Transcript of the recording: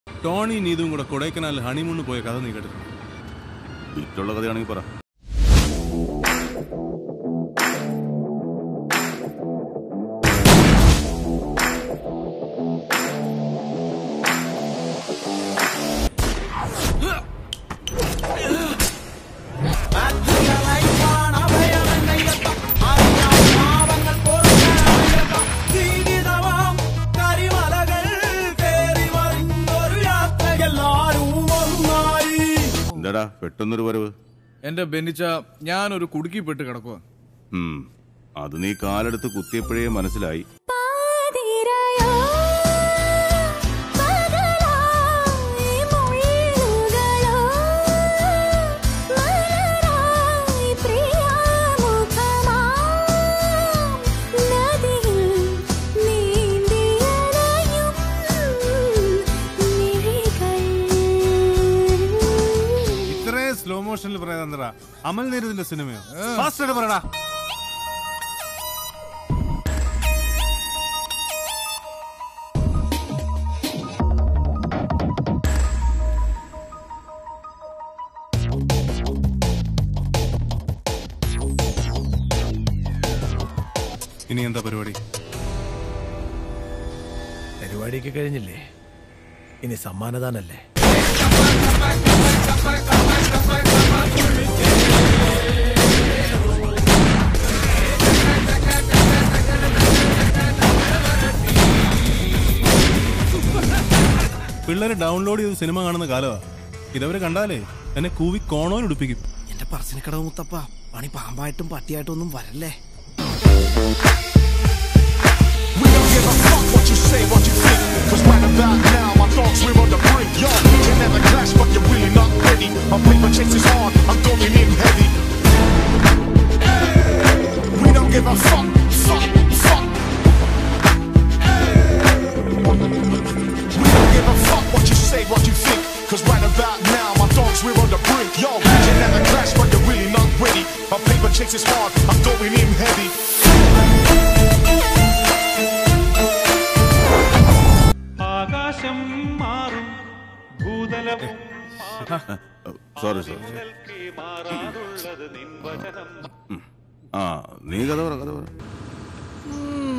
Tony നീതും കൂടെ Kodaikanal honeymoon പോയ കഥ നീ കേട്ടിട്ടുണ്ട് വിറ്റുള്ള കഥയാണെങ്കിൽ പറ എന്താടാ പെട്ടെന്നൊരു വരവ് എന്റെ ബെന്നിച്ച ഞാനൊരു കുടുക്കിപ്പെട്ട് കിടക്കുക ഉം. അത് നീ കാലെടുത്ത് കുത്തിയപ്പോഴേ മനസ്സിലായി പാതിരയോ പകലായി മൊഴിയുകളോ മലരായി പ്രിയമുഖമാം നദിയിൽ നീന്തിയലയും മിഴികൾ ഇത്രയും സ്ലോ മോഷനിൽ പറയാൻ എന്താ അമൽ നീരദിന്റെ സിനിമയോ ഫാസ്റ്റ് ആയിട്ട് പറയടാ ഇനി എന്താ പരിപാടി പരിപാടിയൊക്കെ കഴിഞ്ഞില്ലേ ഇനി സമ്മാനദാനല്ലേ പിള്ളേര് ഡൗൺലോഡ് ചെയ്ത് സിനിമ കാണുന്ന കാലമാ ഇതവര് കണ്ടാലേ എന്നെ കൂവി കോണോൻ ഉടുപ്പിക്കും എന്റെ പറശ്ശിനി കടവ് മുത്തപ്പ പണി പാമ്പായിട്ടും പട്ടിയായിട്ടും ഒന്നും വരല്ലേ We don't give a fuck what you say, what you think. Cause right about now, my thoughts, we're on the brink. Yo, you never clash, but you're really not ready. My paper chase is hard, I'm going in heavy. We don't give a fuck, fuck, fuck. We don't give a fuck what you say, what you think. Cause right about now, my thoughts, we're on the brink. Yo, you never clash, but you're really not ready. My paper chase is hard, I'm going in heavy. ആകാശം മാറും ഭൂതലവും sorry sorry നിൽക്കെ മാറാനുള്ളത് നിൻ വചനം ആ നീ കഥ പറ കഥ പറ